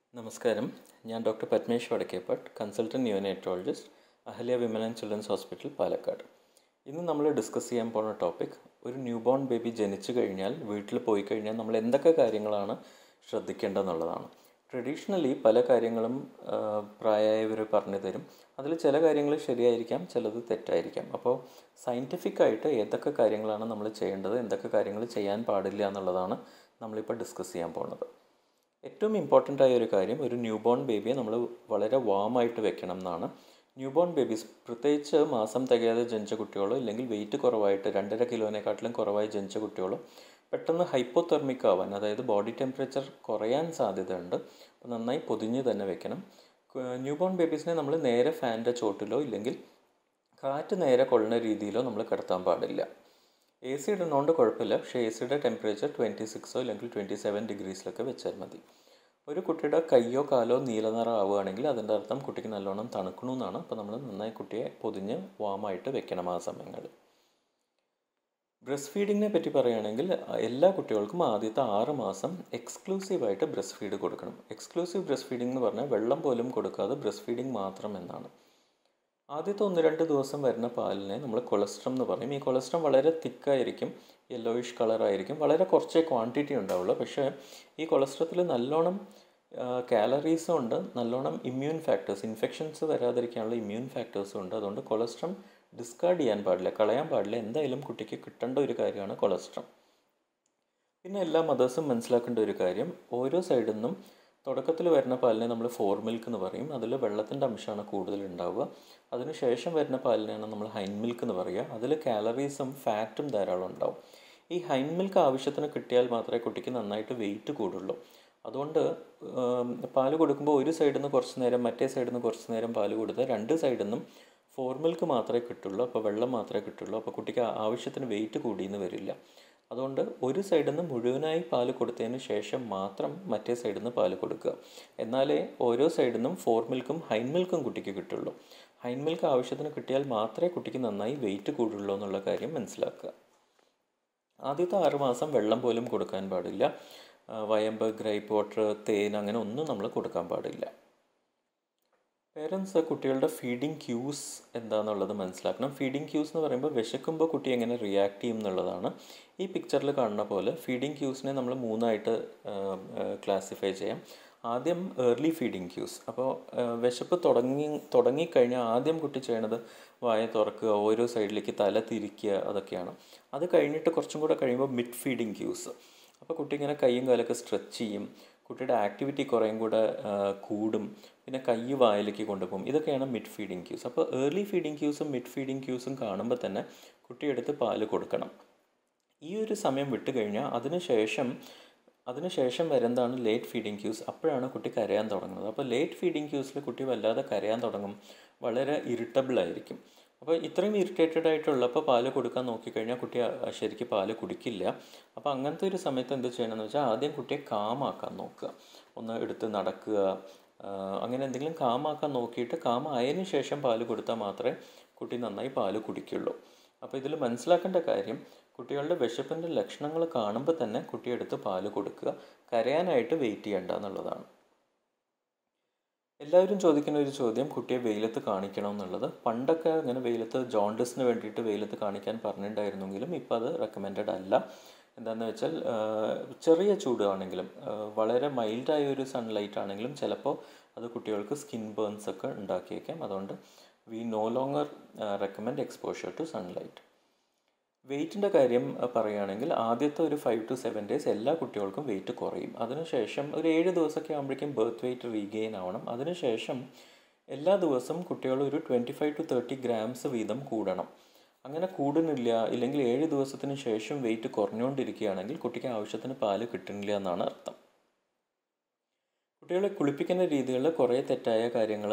നമസ്കാരം ഞാൻ doctor Padmesh Vadakkepat consultant neonatologist Ahalya women and children's hospital Palakkad ഇന്ന് നമ്മൾ ഡിസ്കസ് ചെയ്യാൻ പോകുന്ന ടോപ്പിക് ഒരു ന്യൂ ബോൺ ബേബി ജനിച്ചു കഴിഞ്ഞാൽ വീട്ടിൽ പോയി കഴിഞ്ഞാൽ നമ്മൾ എന്തൊക്കെ കാര്യങ്ങളാണ് ശ്രദ്ധിക്കേണ്ടതെന്നുള്ളതാണ് ട്രഡീഷണലി പല കാര്യങ്ങളും ആ, പ്രായമായവർ പറഞ്ഞു തരും അതിൽ ചില കാര്യങ്ങൾ ശരിയായിരിക്കാം ചിലത് തെറ്റായിരിക്കാം അപ്പോൾ സയൻറ്റിഫിക് ആയിട്ട് ഏതൊക്കെ കാര്യങ്ങളാണ് നമ്മൾ ചെയ്യേണ്ടത് എന്തൊക്കെ കാര്യങ്ങൾ ചെയ്യാൻ പാടില്ല എന്നുള്ളതാണ് നമ്മളിപ്പോൾ ഡിസ്കസ് ചെയ്യാൻ പോകുന്നത് ഏറ്റവും ഇമ്പോർട്ടൻ്റ് ആയ ഒരു കാര്യം ഒരു ന്യൂ ബോൺ ബേബിയെ നമ്മൾ വളരെ വാമായിട്ട് വെക്കണം എന്നാണ് ന്യൂ ബോൺ ബേബീസ് പ്രത്യേകിച്ച് മാസം തികയാതെ ജനിച്ച കുട്ടികളോ ഇല്ലെങ്കിൽ വെയിറ്റ് കുറവായിട്ട് രണ്ടര കിലോനെക്കാട്ടിലും കുറവായി ജനിച്ച കുട്ടികളോ പെട്ടെന്ന് ഹൈപ്പോതെർമിക് ആവാൻ അതായത് ബോഡി ടെമ്പറേച്ചർ കുറയാൻ സാധ്യതയുണ്ട് അപ്പോൾ നന്നായി പൊതിഞ്ഞ് തന്നെ വെക്കണം ന്യൂ ബോൺ ബേബീസിനെ നമ്മൾ നേരെ ഫാനിൻ്റെ ചോട്ടിലോ ഇല്ലെങ്കിൽ കാറ്റ് നേരെ കൊള്ളുന്ന രീതിയിലോ നമ്മൾ കിടത്താൻ പാടില്ല എ സി ഇടുന്നതുകൊണ്ട് കുഴപ്പമില്ല പക്ഷേ എ സിയുടെ ടെമ്പറേച്ചർ ട്വൻറ്റി സിക്സോ അല്ലെങ്കിൽ ട്വൻറ്റി സെവൻ ഡിഗ്രീസിലൊക്കെ വെച്ചാൽ മതി ഒരു കുട്ടിയുടെ കയ്യോ കാലോ നീലനിറം ആവുകയാണെങ്കിൽ അതിൻ്റെ അർത്ഥം കുട്ടിക്ക് നല്ലോണം തണുക്കണമെന്നാണ് അപ്പോൾ നമ്മൾ നന്നായി കുട്ടിയെ പൊതിഞ്ഞ് വാമായിട്ട് വെക്കണം ആ സമയങ്ങളിൽ ബ്രസ്റ്റ് ഫീഡിങ്ങിനെ പറ്റി പറയുകയാണെങ്കിൽ അഹ് എല്ലാ കുട്ടികൾക്കും ആദ്യത്തെ ആറ് മാസം എക്സ്ക്ലൂസീവായിട്ട് ബ്രസ്റ്റ് ഫീഡ് കൊടുക്കണം എക്സ്ക്ലൂസീവ് ബ്രസ്റ്റ് ഫീഡിംഗ് എന്ന് പറഞ്ഞാൽ വെള്ളം പോലും കൊടുക്കാതെ ബ്രസ്റ്റ് ഫീഡിംഗ് മാത്രം എന്നാണ് ആദ്യത്തെ ഒന്ന് രണ്ട് ദിവസം വരുന്ന പാലിനെ നമ്മൾ കൊളസ്ട്രം എന്ന് പറയും ഈ കൊളസ്ട്രം വളരെ തിക്കായിരിക്കും യെല്ലോയിഷ് കളറായിരിക്കും വളരെ കുറച്ചേ ക്വാണ്ടിറ്റി ഉണ്ടാവുള്ളൂ പക്ഷേ ഈ കൊളസ്ട്രത്തിൽ നല്ലോണം കാലറീസും ഉണ്ട് നല്ലോണം ഇമ്മ്യൂൺ ഫാക്ടേഴ്സ് ഇൻഫെക്ഷൻസ് വരാതിരിക്കാനുള്ള ഇമ്മ്യൂൺ ഫാക്ടേഴ്സും ഉണ്ട് അതുകൊണ്ട് കൊളസ്ട്രം ഡിസ്കാർഡ് ചെയ്യാൻ പാടില്ല കളയാൻ പാടില്ല എന്തായാലും കുട്ടിക്ക് കിട്ടേണ്ട ഒരു കാര്യമാണ് കൊളസ്ട്രം പിന്നെ എല്ലാ മദേഴ്സും മനസ്സിലാക്കേണ്ട ഒരു കാര്യം ഓരോ സൈഡിൽ നിന്നും തുടക്കത്തിൽ വരുന്ന പാലിനെ നമ്മൾ ഫോർ മിൽക്ക് എന്ന് പറയും അതിൽ വെള്ളത്തിൻ്റെ അംശമാണ് കൂടുതൽ ഉണ്ടാവുക അതിന് ശേഷം വരുന്ന പാലിനെയാണ് നമ്മൾ ഹൈൻ മിൽക്ക് എന്ന് പറയുക അതിൽ കാലറീസും ഫാറ്റും ധാരാളം ഉണ്ടാവും ഈ ഹൈൻ മിൽക്ക് ആവശ്യത്തിന് കിട്ടിയാൽ മാത്രമേ കുട്ടിക്ക് നന്നായിട്ട് വെയിറ്റ് കൂടുള്ളൂ അതുകൊണ്ട് ഉം, പാല് കൊടുക്കുമ്പോൾ ഒരു സൈഡിൽ നിന്ന് കുറച്ച് നേരം മറ്റേ സൈഡിൽ നിന്ന് കുറച്ച് നേരം പാല് കൊടുത്താൽ രണ്ട് സൈഡിൽ നിന്നും ഫോർ മിൽക്ക് മാത്രമേ കിട്ടുള്ളൂ അപ്പോൾ വെള്ളം മാത്രമേ കിട്ടുള്ളൂ അപ്പോൾ കുട്ടിക്ക് ആവശ്യത്തിന് വെയിറ്റ് കൂടിയെന്ന് വരില്ല അതുകൊണ്ട് ഒരു സൈഡിൽ നിന്ന് മുഴുവനായി പാല് കൊടുത്തതിന് ശേഷം മാത്രം മറ്റേ സൈഡിൽ നിന്ന് പാല് കൊടുക്കുക എന്നാലേ ഓരോ സൈഡിൽ നിന്നും ഫോർ മിൽക്കും ഹൈൻ മിൽക്കും കുട്ടിക്ക് കിട്ടുള്ളൂ ഹൈൻ മിൽക്ക് ആവശ്യത്തിന് കിട്ടിയാൽ മാത്രമേ കുട്ടിക്ക് നന്നായി വെയിറ്റ് കൂടുള്ളൂ എന്നുള്ള കാര്യം മനസ്സിലാക്കുക ആദ്യത്തെ ആറ് മാസം വെള്ളം പോലും കൊടുക്കാൻ പാടില്ല ആ, വയമ്പ് ഗ്രൈപ്പ് വാട്ടർ തേൻ അങ്ങനെ ഒന്നും നമ്മൾ കൊടുക്കാൻ പാടില്ല പേരൻസ് കുട്ടികളുടെ ഫീഡിങ് ക്യൂസ് എന്താണെന്നുള്ളത് മനസ്സിലാക്കണം ഫീഡിങ് ക്യൂസ് എന്ന് പറയുമ്പോൾ വിശക്കുമ്പോൾ കുട്ടി എങ്ങനെ റിയാക്ട് ചെയ്യും എന്നുള്ളതാണ് ഈ പിക്ചറിൽ കാണുന്ന പോലെ ഫീഡിങ് ക്യൂസിനെ നമ്മൾ മൂന്നായിട്ട് ക്ലാസിഫൈ ചെയ്യാം ആദ്യം ഏർലി ഫീഡിങ് ക്യൂസ് അപ്പോൾ വിശപ്പ് തുടങ്ങി തുടങ്ങിക്കഴിഞ്ഞാൽ ആദ്യം കുട്ടി ചെയ്യണത് വായ തുറക്കുക ഓരോ സൈഡിലേക്ക് തല തിരിക്കുക അതൊക്കെയാണ് അത് കഴിഞ്ഞിട്ട് കുറച്ചും കൂടെ കഴിയുമ്പോൾ മിഡ് ഫീഡിങ് ക്യൂസ് അപ്പോൾ കുട്ടി ഇങ്ങനെ കൈയും കാലൊക്കെ സ്ട്രെച്ച് ചെയ്യും കുട്ടിയുടെ ആക്ടിവിറ്റി കുറേയും കൂടെ ആ, കൂടും പിന്നെ കൈ വായിലേക്ക് കൊണ്ടുപോകും ഇതൊക്കെയാണ് മിഡ് ഫീഡിങ് ക്യൂസ് അപ്പോൾ ഏർലി ഫീഡിങ് ക്യൂസും മിഡ് ഫീഡിങ് ക്യൂസും കാണുമ്പോൾ തന്നെ കുട്ടിയെടുത്ത് പാല് കൊടുക്കണം ഈ ഒരു സമയം വിട്ട് കഴിഞ്ഞാൽ അതിനുശേഷം അതിനുശേഷം വരുന്നതാണ് ലേറ്റ് ഫീഡിങ് ക്യൂസ് അപ്പോഴാണ് കുട്ടി കരയാൻ തുടങ്ങുന്നത് അപ്പോൾ ലേറ്റ് ഫീഡിങ് ക്യൂസിൽ കുട്ടി വല്ലാതെ കരയാൻ തുടങ്ങും വളരെ ഇറിറ്റബിൾ ആയിരിക്കും അപ്പോൾ ഇത്രയും ഇറിറ്റേറ്റഡ് ആയിട്ടുള്ളപ്പോൾ പാല് കൊടുക്കാൻ നോക്കിക്കഴിഞ്ഞാൽ കുട്ടി ആ, ശരിക്കും പാല് കുടിക്കില്ല അപ്പോൾ അങ്ങനത്തെ ഒരു സമയത്ത് എന്ത് ചെയ്യണമെന്ന് വെച്ചാൽ ആദ്യം കുട്ടിയെ കാമാക്കാൻ നോക്കുക ഒന്ന് എടുത്ത് നടക്കുക ആ, അങ്ങനെ എന്തെങ്കിലും കാമാക്കാൻ നോക്കിയിട്ട് കാമായതിനു ശേഷം പാല് കൊടുത്താൽ മാത്രമേ കുട്ടി നന്നായി പാല് കുടിക്കുള്ളൂ അപ്പോൾ ഇതിൽ മനസ്സിലാക്കേണ്ട കാര്യം കുട്ടികളുടെ വിശപ്പിൻ്റെ ലക്ഷണങ്ങൾ കാണുമ്പോൾ തന്നെ കുട്ടിയെടുത്ത് പാല് കൊടുക്കുക കരയാനായിട്ട് വെയിറ്റ് ചെയ്യേണ്ട എന്നുള്ളതാണ് എല്ലാവരും ചോദിക്കുന്ന ഒരു ചോദ്യം കുട്ടിയെ വെയിലത്ത് കാണിക്കണം എന്നുള്ളത് പണ്ടൊക്കെ അങ്ങനെ വെയിലത്ത് ജോണ്ടിസിന് വേണ്ടിയിട്ട് വെയിലത്ത് കാണിക്കാൻ പറഞ്ഞിട്ടുണ്ടായിരുന്നെങ്കിലും ഇപ്പോൾ അത് റെക്കമെൻഡഡ് അല്ല എന്താണെന്ന് വെച്ചാൽ ആ, ചെറിയ ചൂടാണെങ്കിലും ആ, വളരെ മൈൽഡായ ഒരു സൺലൈറ്റ് ആണെങ്കിലും ചിലപ്പോൾ അത് കുട്ടികൾക്ക് സ്കിൻ ബേൺസ് ഒക്കെ ഉണ്ടാക്കിയേക്കാം അതുകൊണ്ട് we no longer recommend exposure to sunlight വെയിറ്റിൻ്റെ കാര്യം അഹ് പറയുകയാണെങ്കിൽ ആദ്യത്തെ ഒരു ഫൈവ് ടു സെവൻ ഡേയ്സ് എല്ലാ കുട്ടികൾക്കും വെയിറ്റ് കുറയും അതിനുശേഷം ഒരു ഏഴ് ദിവസമൊക്കെ ആകുമ്പോഴേക്കും ബർത്ത് വെയിറ്റ് റീഗെയിൻ ആവണം അതിനുശേഷം എല്ലാ ദിവസവും കുട്ടികൾ ഒരു twenty five to thirty grams വീതം കൂടണം അങ്ങനെ കൂടുന്നില്ല ഇല്ലെങ്കിൽ ഏഴ് ദിവസത്തിന് ശേഷം വെയിറ്റ് കുറഞ്ഞുകൊണ്ടിരിക്കുകയാണെങ്കിൽ കുട്ടിക്ക് ആവശ്യത്തിന് പാല് കിട്ടുന്നില്ല എന്നാണ് അർത്ഥം കുട്ടികളെ കുളിപ്പിക്കുന്ന രീതികളിൽ കുറേ തെറ്റായ കാര്യങ്ങൾ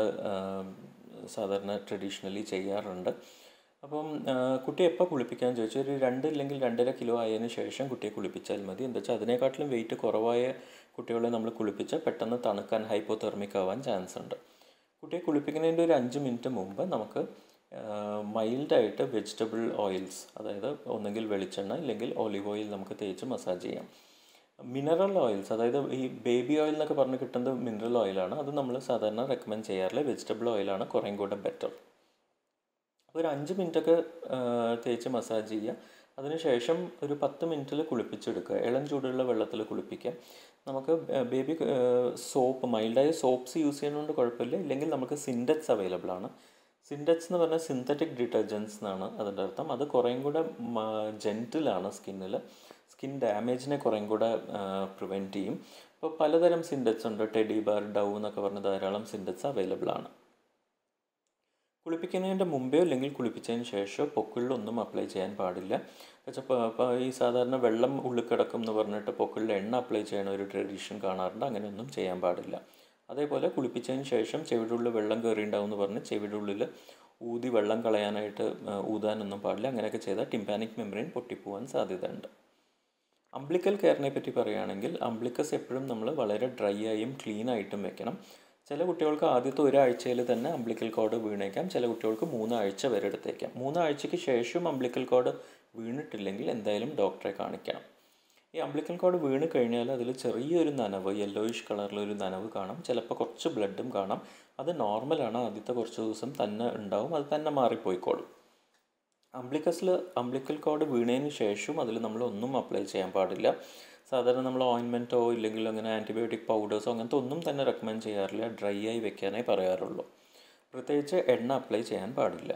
സാധാരണ ട്രഡീഷണലി ചെയ്യാറുണ്ട് അപ്പം ആ, കുട്ടിയെ എപ്പോൾ കുളിപ്പിക്കാൻ ചോദിച്ചാൽ ഒരു രണ്ട് ഇല്ലെങ്കിൽ രണ്ടര കിലോ ആയതിനു ശേഷം കുട്ടിയെ കുളിപ്പിച്ചാൽ മതി എന്താ വെച്ചാൽ അതിനേക്കാട്ടിലും വെയിറ്റ് കുറവായ കുട്ടികളെ നമ്മൾ കുളിപ്പിച്ചാൽ പെട്ടെന്ന് തണുക്കാൻ ഹൈപ്പോതെർമിക് ആവാൻ ചാൻസ് ഉണ്ട് കുട്ടിയെ കുളിപ്പിക്കുന്നതിൻ്റെ ഒരു അഞ്ച് മിനിറ്റ് മുമ്പ് നമുക്ക് മൈൽഡായിട്ട് വെജിറ്റബിൾ ഓയിൽസ് അതായത് ഒന്നെങ്കിൽ വെളിച്ചെണ്ണ ഇല്ലെങ്കിൽ ഒലിവ് ഓയിൽ നമുക്ക് തേച്ച് മസാജ് ചെയ്യാം മിനറൽ ഓയിൽസ് അതായത് ഈ ബേബി ഓയിൽ എന്നൊക്കെ പറഞ്ഞ് കിട്ടുന്നത് മിനറൽ ഓയിലാണ് അത് നമ്മൾ സാധാരണ റെക്കമെൻഡ് ചെയ്യാറില്ല വെജിറ്റബിൾ ഓയിലാണ് കുറേം കൂടെ ബെറ്റർ ഒരു അഞ്ച് മിനിറ്റൊക്കെ തേച്ച് മസാജ് ചെയ്യുക അതിനുശേഷം ഒരു പത്ത് മിനിറ്റിൽ കുളിപ്പിച്ചെടുക്കുക ഇളം ചൂടുള്ള വെള്ളത്തിൽ കുളിപ്പിക്കുക നമുക്ക് ബേബി സോപ്പ് മൈൽഡായ സോപ്സ് യൂസ് ചെയ്യുന്നതുകൊണ്ട് കുഴപ്പമില്ല ഇല്ലെങ്കിൽ നമുക്ക് സിൻഡെക്സ് അവൈലബിൾ ആണ് സിൻഡെക്സ് എന്ന് പറഞ്ഞാൽ സിന്തറ്റിക് ഡിറ്റർജൻസ് എന്നാണ് അതിൻ്റെ അർത്ഥം അത് കുറേയും കൂടെ ജെൻറ്റിലാണ് സ്കിന്നിൽ സ്കിൻ ഡാമേജിനെ കുറേയും കൂടെ പ്രിവെൻറ്റ് ചെയ്യും അപ്പോൾ പലതരം സിൻഡെക്സ് ഉണ്ട് ടെഡി ബാർ ഡൗ എന്നൊക്കെ പറഞ്ഞ ധാരാളം സിൻഡെക്സ് അവൈലബിൾ ആണ് കുളിപ്പിക്കുന്നതിൻ്റെ മുമ്പേ അല്ലെങ്കിൽ കുളിപ്പിച്ചതിന് ശേഷം പൊക്കിളിലൊന്നും അപ്ലൈ ചെയ്യാൻ പാടില്ല വെച്ചാൽ ഈ സാധാരണ വെള്ളം ഉള്ളിൽ കിടക്കും എന്ന് പറഞ്ഞിട്ട് പൊക്കിളിൽ എണ്ണ അപ്ലൈ ചെയ്യണ ഒരു ട്രഡീഷൻ കാണാറുണ്ട് അങ്ങനെയൊന്നും ചെയ്യാൻ പാടില്ല അതേപോലെ കുളിപ്പിച്ചതിന് ശേഷം ചെവിയുടെ ഉള്ളിൽ വെള്ളം കയറിയിട്ടുണ്ടാവും എന്ന് പറഞ്ഞ് ചെവിയുടെ ഉള്ളിൽ ഊതി വെള്ളം കളയാനായിട്ട് ഊതാനൊന്നും പാടില്ല അങ്ങനെയൊക്കെ ചെയ്താൽ ടിംപാനിക് മെമ്പറിൻ പൊട്ടിപ്പോവാൻ സാധ്യതയുണ്ട് അംബ്ലിക്കൽ കെയറിനെ പറ്റി പറയുകയാണെങ്കിൽ അംബ്ലിക്കസ് എപ്പോഴും നമ്മൾ വളരെ ഡ്രൈ ആയും ക്ലീൻ ആയിട്ടും വെക്കണം ചില കുട്ടികൾക്ക് ആദ്യത്തെ ഒരാഴ്ചയിൽ തന്നെ അംബ്ലിക്കൽ കോഡ് വീണേക്കാം ചില കുട്ടികൾക്ക് മൂന്നാഴ്ച വരെ എടുത്തേക്കാം മൂന്നാഴ്ചയ്ക്ക് ശേഷം അംബ്ലിക്കൽ കോഡ് വീണിട്ടില്ലെങ്കിൽ എന്തായാലും ഡോക്ടറെ കാണിക്കണം ഈ അംബ്ലിക്കൽ കോഡ് വീണ് കഴിഞ്ഞാൽ അതിൽ ചെറിയൊരു നനവ് യെല്ലോയിഷ് കളറിലൊരു നനവ് കാണാം ചിലപ്പോൾ കുറച്ച് ബ്ലഡും കാണാം അത് നോർമലാണ് ആദ്യത്തെ കുറച്ച് ദിവസം തന്നെ ഉണ്ടാവും അത് തന്നെ മാറിപ്പോയിക്കോളും അംബ്ലിക്കസിൽ അംബ്ലിക്കൽ കോഡ് വീണതിന് ശേഷം അതിൽ നമ്മൾ ഒന്നും അപ്ലൈ ചെയ്യാൻ പാടില്ല സാധാരണ നമ്മൾ ഓയിൻമെൻറ്റോ ഇല്ലെങ്കിൽ അങ്ങനെ ആൻറ്റിബയോട്ടിക് പൗഡേഴ്സോ അങ്ങനത്തെ ഒന്നും തന്നെ റെക്കമെൻഡ് ചെയ്യാറില്ല ഡ്രൈ ആയി വെക്കാനേ പറയാറുള്ളൂ പ്രത്യേകിച്ച് എണ്ണ അപ്ലൈ ചെയ്യാൻ പാടില്ല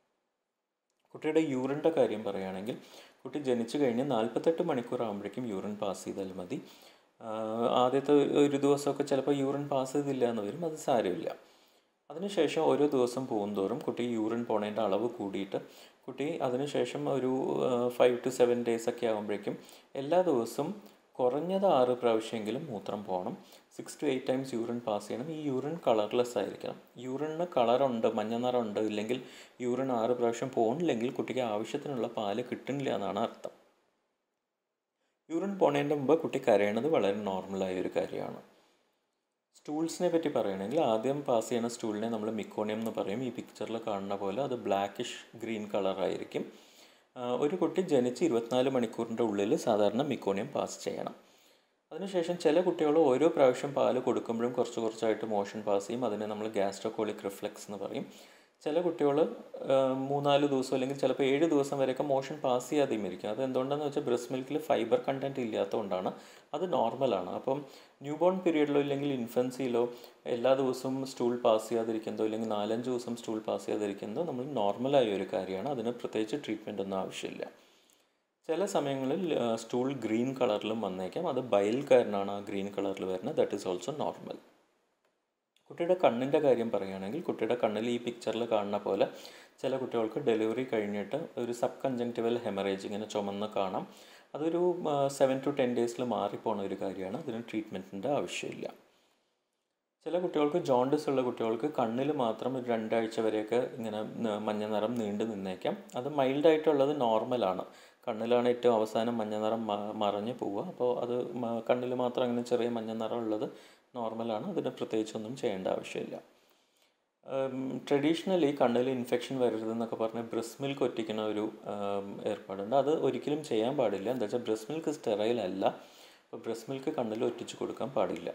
കുട്ടിയുടെ യൂറിൻ്റെ കാര്യം പറയുകയാണെങ്കിൽ കുട്ടി ജനിച്ചു കഴിഞ്ഞ് നാൽപ്പത്തെട്ട് മണിക്കൂർ ആകുമ്പോഴേക്കും യൂറിൻ പാസ് ചെയ്താൽ മതി ആദ്യത്തെ ഒരു ദിവസമൊക്കെ ചിലപ്പോൾ യൂറിൻ പാസ് ചെയ്തില്ല എന്ന് വരും അത് സാരമില്ല അതിനുശേഷം ഓരോ ദിവസം പോകുന്തോറും കുട്ടി യൂറിൻ പോണതിൻ്റെ അളവ് കൂടിയിട്ട് കുട്ടി അതിനുശേഷം ഒരു ഫൈവ് ടു സെവൻ ഡേയ്സ് ഒക്കെ ആകുമ്പോഴേക്കും എല്ലാ ദിവസവും കുറഞ്ഞത് ആറ് പ്രാവശ്യമെങ്കിലും മൂത്രം പോകണം six to eight times urine pass ചെയ്യണം ഈ യൂറിൻ കളർലെസ് ആയിരിക്കണം യൂറിന് കളറുണ്ട് മഞ്ഞ നിറമുണ്ട് ഇല്ലെങ്കിൽ യൂറിൻ ആറ് പ്രാവശ്യം പോകണില്ലെങ്കിൽ കുട്ടിക്ക് ആവശ്യത്തിനുള്ള പാല് കിട്ടുന്നില്ല എന്നാണ് അർത്ഥം യൂറിൻ പോണതിൻ്റെ മുമ്പ് കുട്ടി കരയണത് വളരെ നോർമലായ ഒരു കാര്യമാണ് സ്റ്റൂൾസിനെ പറ്റി പറയുകയാണെങ്കിൽ ആദ്യം പാസ് ചെയ്യുന്ന സ്റ്റൂളിനെ നമ്മൾ മിക്കോണിയം എന്ന് പറയും ഈ പിക്ചറിൽ കാണുന്ന പോലെ അത് ബ്ലാക്കിഷ് ഗ്രീൻ കളറായിരിക്കും ഒരു കുട്ടി ജനിച്ച് ഇരുപത്തിനാല് മണിക്കൂറിൻ്റെ ഉള്ളിൽ സാധാരണ മിക്കോണിയം പാസ് ചെയ്യണം അതിനുശേഷം ചില കുട്ടികൾ ഓരോ പ്രാവശ്യം പാല് കൊടുക്കുമ്പോഴും കുറച്ച് കുറച്ചായിട്ട് മോഷൻ പാസ് ചെയ്യും അതിനെ നമ്മൾ ഗ്യാസ്ട്രോകോളിക് റിഫ്ലെക്സ് എന്ന് പറയും ചില കുട്ടികൾ മൂന്നാല് ദിവസം അല്ലെങ്കിൽ ചിലപ്പോൾ ഏഴ് ദിവസം വരെയൊക്കെ മോഷൻ പാസ് ചെയ്യാതെയും ഇരിക്കും അത് എന്തുകൊണ്ടാണെന്ന് വെച്ചാൽ ബ്രസ്റ്റ് മിൽക്കിൽ ഫൈബർ കണ്ടൻറ്റ് ഇല്ലാത്തതുകൊണ്ടാണ് അത് നോർമലാണ് അപ്പം ന്യൂ ബോൺ പീരീഡിലോ ഇല്ലെങ്കിൽ ഇൻഫൻസിയിലോ എല്ലാ ദിവസവും സ്റ്റൂൾ പാസ് ചെയ്യാതിരിക്കുന്നതോ അല്ലെങ്കിൽ നാലഞ്ച് ദിവസം സ്റ്റൂൾ പാസ് ചെയ്യാതിരിക്കുന്നതോ നമ്മൾ നോർമലായ ഒരു കാര്യമാണ് അതിന് പ്രത്യേകിച്ച് ട്രീറ്റ്മെൻ്റ് ഒന്നും ആവശ്യമില്ല ചില സമയങ്ങളിൽ സ്റ്റൂൾ ഗ്രീൻ കളറിലും വന്നേക്കാം അത് ബയൽ കാരനാണ് ആ ഗ്രീൻ കളറിൽ വരുന്നത് ദാറ്റ് ഈസ് ഓൾസോ നോർമൽ കുട്ടിയുടെ കണ്ണിൻ്റെ കാര്യം പറയുകയാണെങ്കിൽ കുട്ടിയുടെ കണ്ണിൽ ഈ പിക്ചറിൽ കാണുന്ന പോലെ ചില കുട്ടികൾക്ക് ഡെലിവറി കഴിഞ്ഞിട്ട് ഒരു സബ് കൺജങ്ക്റ്റിവൽ ഹെമറേജ് ഇങ്ങനെ ചുമന്ന് കാണാം അതൊരു സെവൻ ടു ടെൻ ഡേയ്സിൽ മാറിപ്പോണ ഒരു കാര്യമാണ് അതിന് ട്രീറ്റ്മെൻറ്റിൻ്റെ ആവശ്യമില്ല ചില കുട്ടികൾക്ക് ജോണ്ടിസ് ഉള്ള കുട്ടികൾക്ക് കണ്ണിൽ മാത്രം ഒരു രണ്ടാഴ്ച വരെയൊക്കെ ഇങ്ങനെ മഞ്ഞ നിറം നീണ്ടു നിന്നേക്കാം അത് മൈൽഡായിട്ടുള്ളത് നോർമലാണ് കണ്ണിലാണ് ഏറ്റവും അവസാനം മഞ്ഞ നിറം മറഞ്ഞു പോവുക അപ്പോൾ അത് കണ്ണിൽ മാത്രം അങ്ങനെ ചെറിയ മഞ്ഞ നിറം ഉള്ളത് നോർമലാണ് അതിന് പ്രത്യേകിച്ചൊന്നും ചെയ്യേണ്ട ആവശ്യമില്ല ട്രഡീഷണലി കണ്ണിൽ ഇൻഫെക്ഷൻ വരരുതെന്നൊക്കെ പറഞ്ഞ് ബ്രസ്റ്റ് മിൽക്ക് ഒറ്റിക്കുന്ന ഒരു ഏർപ്പാടുണ്ട് അത് ഒരിക്കലും ചെയ്യാൻ പാടില്ല എന്താ വെച്ചാൽ ബ്രസ്റ്റ് മിൽക്ക് സ്റ്റെറൈൽ അല്ല അപ്പോൾ ബ്രസ്റ്റ് മിൽക്ക് കണ്ണിൽ ഒറ്റിച്ച് കൊടുക്കാൻ പാടില്ല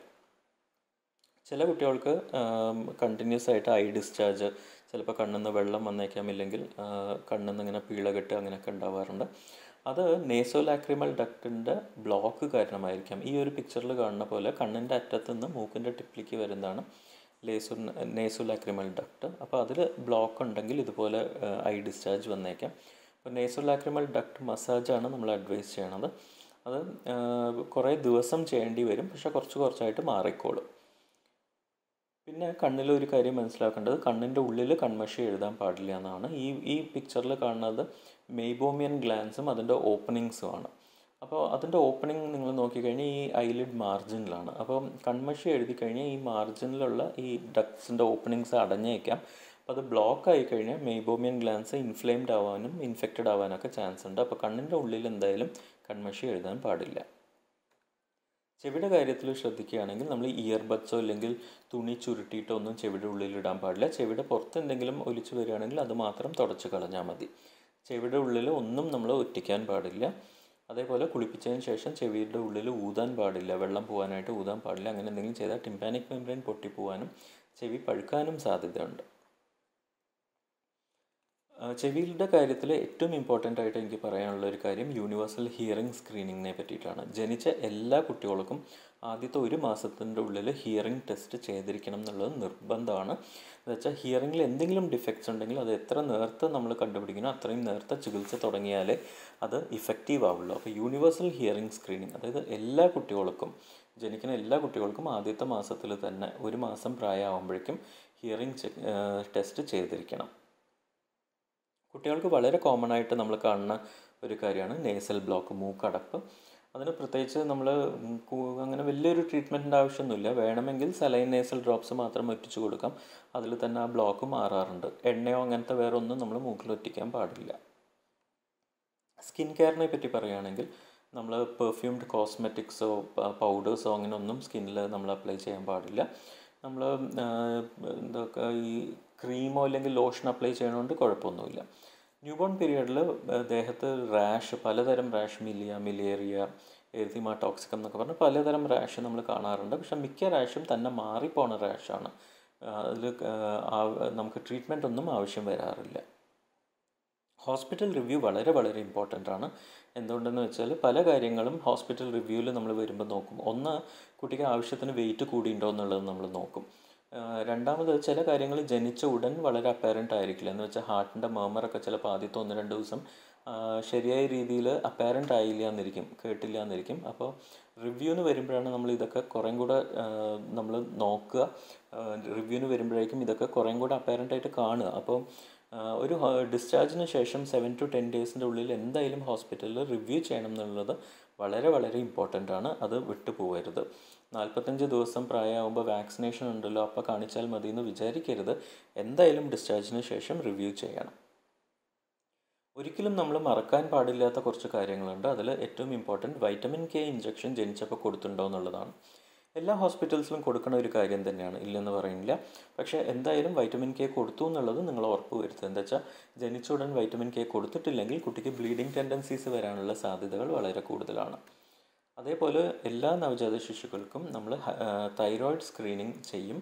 ചില കുട്ടികൾക്ക് കണ്ടിന്യൂസ് ആയിട്ട് ഐ ഡിസ്ചാർജ് ചിലപ്പോൾ കണ്ണിൽ നിന്ന് വെള്ളം വന്നേക്കാം ഇല്ലെങ്കിൽ കണ്ണിൽ നിന്ന് ഇങ്ങനെ പീള കെട്ട് അങ്ങനെയൊക്കെ ഉണ്ടാവാറുണ്ട് അത് നേസോലാക്രിമൽ ഡക്റ്റിൻ്റെ ബ്ലോക്ക് കാരണമായിരിക്കാം ഈ ഒരു പിക്ചറിൽ കാണുന്ന പോലെ കണ്ണിൻ്റെ അറ്റത്ത് നിന്ന് മൂക്കിൻ്റെ ടിപ്പിലേക്ക് വരുന്നതാണ് ലേസു നേസോലാക്രിമൽ ഡക്റ്റ് അപ്പോൾ അതിൽ ബ്ലോക്ക് ഉണ്ടെങ്കിൽ ഇതുപോലെ ഐ ഡിസ്ചാർജ് വന്നേക്കാം അപ്പോൾ നേസോലാക്രിമൽ ഡക്റ്റ് മസാജാണ് നമ്മൾ അഡ്വൈസ് ചെയ്യണത് അത് കുറേ ദിവസം ചെയ്യേണ്ടി വരും പക്ഷെ കുറച്ച് കുറച്ചായിട്ട് മാറിക്കോളും പിന്നെ കണ്ണിൽ ഒരു കാര്യം മനസ്സിലാക്കേണ്ടത് കണ്ണിൻ്റെ ഉള്ളിൽ കൺമഷി എഴുതാൻ പാടില്ല എന്നാണ് ഈ ഈ പിക്ചറിൽ കാണുന്നത് മെയ്ബോമിയൻ ഗ്ലാൻസും അതിൻ്റെ ഓപ്പണിങ്സുമാണ് അപ്പോൾ അതിൻ്റെ ഓപ്പണിംഗ് നിങ്ങൾ നോക്കിക്കഴിഞ്ഞാൽ ഈ ഐലിഡ് മാർജിനിലാണ് അപ്പോൾ കൺമഷി എഴുതി കഴിഞ്ഞാൽ ഈ മാർജിനിലുള്ള ഈ ഡക്ട്സിൻ്റെ ഓപ്പണിങ്സ് അടഞ്ഞേക്കാം അപ്പോൾ അത് ബ്ലോക്ക് ആയി കഴിഞ്ഞാൽ മെയ്ബോമിയൻ ഗ്ലാൻസ് ഇൻഫ്ലെയിംഡ് ആവാനും ഇൻഫെക്റ്റഡ് ആവാനൊക്കെ ചാൻസ് ഉണ്ട് അപ്പോൾ കണ്ണിൻ്റെ ഉള്ളിൽ എന്തായാലും കൺമഷി എഴുതാൻ പാടില്ല ചെവിയുടെ കാര്യത്തിൽ ശ്രദ്ധിക്കുകയാണെങ്കിൽ നമ്മൾ ഇയർബഡ്സോ അല്ലെങ്കിൽ തുണി ചുരുട്ടിയിട്ടോ ഒന്നും ചെവിയുടെ ഉള്ളിൽ ഇടാൻ പാടില്ല ചെവിയുടെ പുറത്ത് എന്തെങ്കിലും ഒലിച്ചു വരികയാണെങ്കിൽ അത് മാത്രം തുടച്ച് കളഞ്ഞാൽ മതി ചെവിയുടെ ഉള്ളിൽ ഒന്നും നമ്മൾ ഒറ്റിക്കാൻ പാടില്ല അതേപോലെ കുളിപ്പിച്ചതിന് ശേഷം ചെവിയുടെ ഉള്ളിൽ ഊതാൻ പാടില്ല വെള്ളം പോകാനായിട്ട് ഊതാൻ പാടില്ല അങ്ങനെ എന്തെങ്കിലും ചെയ്താൽ ടിമ്പാനിക് മെംബ്രെയിൻ പൊട്ടിപ്പോവാനും ചെവി പഴുക്കാനും സാധ്യതയുണ്ട് ചെവിയുടെ കാര്യത്തിൽ ഏറ്റവും ഇമ്പോർട്ടൻ്റ് ആയിട്ട് എനിക്ക് പറയാനുള്ള ഒരു കാര്യം യൂണിവേഴ്സൽ ഹിയറിംഗ് സ്ക്രീനിങ്ങിനെ പറ്റിയിട്ടാണ് ജനിച്ച എല്ലാ കുട്ടികൾക്കും ആദ്യത്തെ ഒരു മാസത്തിൻ്റെ ഉള്ളിൽ ഹിയറിംഗ് ടെസ്റ്റ് ചെയ്തിരിക്കണം എന്നുള്ളത് നിർബന്ധമാണ് എന്ന് വെച്ചാൽ ഹിയറിംഗിൽ എന്തെങ്കിലും ഡിഫക്ട്സ് ഉണ്ടെങ്കിൽ അത് എത്ര നേരത്തെ നമ്മൾ കണ്ടുപിടിക്കണോ അത്രയും നേരത്തെ ചികിത്സ തുടങ്ങിയാലേ അത് ഇഫക്റ്റീവ് ആവുള്ളൂ അപ്പോൾ യൂണിവേഴ്സൽ ഹിയറിംഗ് സ്ക്രീനിങ് അതായത് എല്ലാ കുട്ടികൾക്കും ജനിക്കുന്ന എല്ലാ കുട്ടികൾക്കും ആദ്യത്തെ മാസത്തിൽ തന്നെ ഒരു മാസം പ്രായമാകുമ്പോഴേക്കും ഹിയറിംഗ് ടെസ്റ്റ് ചെയ്തിരിക്കണം കുട്ടികൾക്ക് വളരെ കോമൺ ആയിട്ട് നമ്മൾ കാണുന്ന ഒരു കാര്യമാണ് നേസൽ ബ്ലോക്ക് മൂക്കടപ്പ് അതിന് പ്രത്യേകിച്ച് നമ്മൾ അങ്ങനെ വലിയൊരു ട്രീറ്റ്മെൻറ്റിൻ്റെ ആവശ്യമൊന്നുമില്ല വേണമെങ്കിൽ സലൈൻ നേസൽ ഡ്രോപ്സ് മാത്രം ഒറ്റിച്ചു കൊടുക്കാം അതിൽ തന്നെ ആ ബ്ലോക്ക് മാറാറുണ്ട് എണ്ണയോ അങ്ങനത്തെ വേറെ ഒന്നും നമ്മൾ മൂക്കിൽ ഒറ്റിക്കാൻ പാടില്ല സ്കിൻ കെയറിനെ പറ്റി പറയുകയാണെങ്കിൽ നമ്മൾ പെർഫ്യൂംഡ് കോസ്മെറ്റിക്സോ പൗഡേഴ്സോ അങ്ങനെ ഒന്നും സ്കിന്നിൽ നമ്മൾ അപ്ലൈ ചെയ്യാൻ പാടില്ല നമ്മൾ എന്തൊക്കെ ഈ ക്രീമോ അല്ലെങ്കിൽ ലോഷൻ അപ്ലൈ ചെയ്യണതുകൊണ്ട് കുഴപ്പമൊന്നുമില്ല ന്യൂ ബോൺ പീരീഡിൽ ദേഹത്ത് റാഷ് പലതരം റാഷ് മിലിയ മിലേറിയ എഴുതിമ ടോക്സിക്കം എന്നൊക്കെ പറഞ്ഞ് പലതരം റാഷ് നമ്മൾ കാണാറുണ്ട് പക്ഷെ മിക്ക റാഷും തന്നെ മാറിപ്പോണ റാഷാണ് അതിൽ നമുക്ക് ട്രീറ്റ്മെൻ്റ് ഒന്നും ആവശ്യം വരാറില്ല ഹോസ്പിറ്റൽ റിവ്യൂ വളരെ വളരെ ഇമ്പോർട്ടൻ്റ് ആണ് എന്തുകൊണ്ടെന്ന് വെച്ചാൽ പല കാര്യങ്ങളും ഹോസ്പിറ്റൽ റിവ്യൂവിൽ നമ്മൾ വരുമ്പോൾ നോക്കും ഒന്ന് കുട്ടിക്ക് ആവശ്യത്തിന് വെയിറ്റ് കൂടിയിട്ടുണ്ടോ എന്നുള്ളത് നമ്മൾ നോക്കും രണ്ടാമത് ചില കാര്യങ്ങൾ ജനിച്ച ഉടൻ വളരെ അപ്പാരൻ്റ് ആയിരിക്കില്ല എന്ന് വെച്ചാൽ ഹാർട്ടിൻ്റെ മേമറൊക്കെ ചിലപ്പോൾ ആദ്യത്തെ ഒന്ന് രണ്ട് ദിവസം ശരിയായ രീതിയിൽ അപ്പാരൻ്റ് ആയില്ല എന്നിരിക്കും കേട്ടില്ല എന്നിരിക്കും അപ്പോൾ റിവ്യൂവിന് വരുമ്പോഴാണ് നമ്മൾ ഇതൊക്കെ കുറേം കൂടെ നമ്മൾ നോക്കുക റിവ്യൂവിന് വരുമ്പോഴേക്കും ഇതൊക്കെ കുറേം കൂടെ അപ്പാരൻ്റ് ആയിട്ട് കാണുക അപ്പോൾ ഒരു ഡിസ്ചാർജിന് ശേഷം സെവൻ ടു ടെൻ ഡേയ്സിൻ്റെ ഉള്ളിൽ എന്തായാലും ഹോസ്പിറ്റലിൽ റിവ്യൂ ചെയ്യണം എന്നുള്ളത് വളരെ വളരെ ഇമ്പോർട്ടൻ്റ് ആണ് അത് വിട്ടു പോകരുത് നാൽപ്പത്തഞ്ച് ദിവസം പ്രായമാകുമ്പോൾ വാക്സിനേഷൻ ഉണ്ടല്ലോ അപ്പോൾ കാണിച്ചാൽ മതി എന്ന് വിചാരിക്കരുത് എന്തായാലും ഡിസ്ചാർജിന് ശേഷം റിവ്യൂ ചെയ്യണം ഒരിക്കലും നമ്മൾ മറക്കാൻ പാടില്ലാത്ത കുറച്ച് കാര്യങ്ങളുണ്ട് അതിൽ ഏറ്റവും ഇമ്പോർട്ടൻറ്റ് വൈറ്റമിൻ കെ ഇഞ്ചക്ഷൻ ജനിച്ചപ്പോൾ കൊടുത്തിട്ടുണ്ടോ എന്നുള്ളതാണ് എല്ലാ ഹോസ്പിറ്റൽസിലും കൊടുക്കുന്ന ഒരു കാര്യം തന്നെയാണ് ഇല്ലെന്ന് പറയുന്നില്ല പക്ഷേ എന്തായാലും വൈറ്റമിൻ കെ കൊടുത്തു എന്നുള്ളത് നിങ്ങൾ ഉറപ്പ് വരുത്തുക എന്താ വെച്ചാൽ ജനിച്ച ഉടൻ വൈറ്റമിൻ കെ കൊടുത്തിട്ടില്ലെങ്കിൽ കുട്ടിക്ക് ബ്ലീഡിങ് ടെൻഡൻസീസ് വരാനുള്ള സാധ്യതകൾ വളരെ കൂടുതലാണ് അതേപോലെ എല്ലാ നവജാത ശിശുക്കൾക്കും നമ്മൾ തൈറോയിഡ് സ്ക്രീനിങ് ചെയ്യും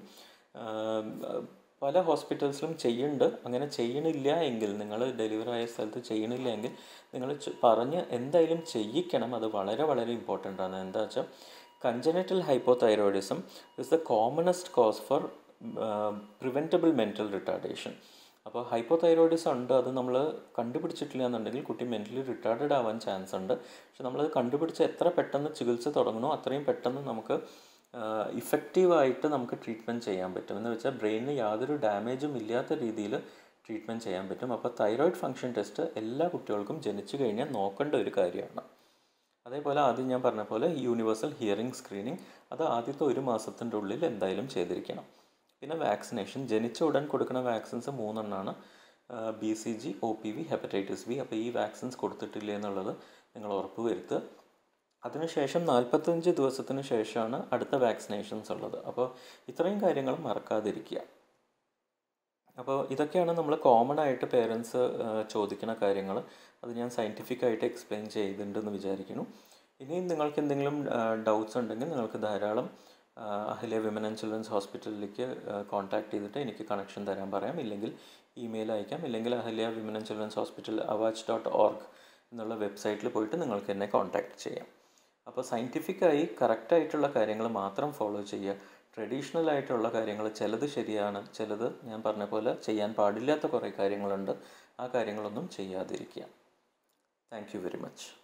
പല ഹോസ്പിറ്റൽസിലും ചെയ്യുന്നുണ്ട് അങ്ങനെ ചെയ്യണില്ല എങ്കിൽ നിങ്ങൾ ഡെലിവറി ആയ സ്ഥലത്ത് ചെയ്യണില്ല എങ്കിൽ നിങ്ങൾ പറഞ്ഞ് എന്തായാലും ചെയ്യിക്കണം അത് വളരെ വളരെ ഇമ്പോർട്ടൻ്റ് ആണ് എന്താ വെച്ചാൽ congenital hypothyroidism is the commonest cause for preventable mental retardation അപ്പോൾ ഹൈപ്പോതൈറോയിഡിസം ഉണ്ട് അത് നമ്മൾ കണ്ടുപിടിച്ചിട്ടില്ല എന്നുണ്ടെങ്കിൽ കുട്ടി മെൻ്റലി റിട്ടാർഡഡ് ആവാൻ ചാൻസ് ഉണ്ട് പക്ഷെ നമ്മളത് കണ്ടുപിടിച്ച് എത്ര പെട്ടെന്ന് ചികിത്സ തുടങ്ങണോ അത്രയും പെട്ടെന്ന് നമുക്ക് ഇഫക്റ്റീവായിട്ട് നമുക്ക് ട്രീറ്റ്മെൻറ്റ് ചെയ്യാൻ പറ്റും എന്ന് വെച്ചാൽ ബ്രെയിനിന് യാതൊരു ഡാമേജും ഇല്ലാത്ത രീതിയിൽ ട്രീറ്റ്മെൻറ്റ് ചെയ്യാൻ പറ്റും അപ്പോൾ തൈറോയിഡ് ഫങ്ഷൻ ടെസ്റ്റ് എല്ലാ കുട്ടികൾക്കും ജനിച്ചു കഴിഞ്ഞാൽ നോക്കേണ്ട ഒരു കാര്യമാണ് അതേപോലെ ആദ്യം ഞാൻ പറഞ്ഞ പോലെ യൂണിവേഴ്സൽ ഹിയറിംഗ് സ്ക്രീനിങ് അത് ആദ്യത്തെ ഒരു മാസത്തിൻ്റെ ഉള്ളിൽ എന്തായാലും ചെയ്തിരിക്കണം പിന്നെ വാക്സിനേഷൻ ജനിച്ച ഉടൻ കൊടുക്കുന്ന വാക്സിൻസ് മൂന്നെണ്ണമാണ് B C G O P V hepatitis B അപ്പോൾ ഈ വാക്സിൻസ് കൊടുത്തിട്ടില്ല എന്നുള്ളത് നിങ്ങൾ ഉറപ്പ് വരുത്തുക അതിനുശേഷം നാൽപ്പത്തഞ്ച് ദിവസത്തിന് ശേഷമാണ് അടുത്ത വാക്സിനേഷൻസ് ഉള്ളത് അപ്പോൾ ഇത്രയും കാര്യങ്ങൾ മറക്കാതിരിക്കുക അപ്പോൾ ഇതൊക്കെയാണ് നമ്മൾ കോമൺ ആയിട്ട് പേരൻസ് ചോദിക്കുന്ന കാര്യങ്ങൾ അത് ഞാൻ സയൻറ്റിഫിക് ആയിട്ട് എക്സ്പ്ലെയിൻ ചെയ്തിട്ടുണ്ടെന്ന് വിചാരിക്കുന്നു ഇനിയും നിങ്ങൾക്ക് എന്തെങ്കിലും ഡൗട്ട്സ് ഉണ്ടെങ്കിൽ നിങ്ങൾക്ക് ധാരാളം അഹല്യ വിമൻ ആൻഡ് ചിൽഡ്രൻസ് ഹോസ്പിറ്റലിലേക്ക് കോൺടാക്ട് ചെയ്തിട്ട് എനിക്ക് കണക്ഷൻ തരാൻ പറയാം ഇല്ലെങ്കിൽ ഇമെയിൽ അയക്കാം ഇല്ലെങ്കിൽ Ahalya women and children's hospital awch dot org എന്നുള്ള വെബ്സൈറ്റിൽ പോയിട്ട് നിങ്ങൾക്ക് എന്നെ കോൺടാക്ട് ചെയ്യാം അപ്പോൾ സയൻറ്റിഫിക്കായി കറക്റ്റായിട്ടുള്ള കാര്യങ്ങൾ മാത്രം ഫോളോ ചെയ്യുക ട്രഡീഷണൽ ആയിട്ടുള്ള കാര്യങ്ങൾ ചിലത് ശരിയാണ് ചിലത് ഞാൻ പറഞ്ഞ പോലെ ചെയ്യാൻ പാടില്ലാത്ത കുറേ കാര്യങ്ങളുണ്ട് ആ കാര്യങ്ങളൊന്നും ചെയ്യാതിരിക്കുക താങ്ക് യു വെരി മച്ച്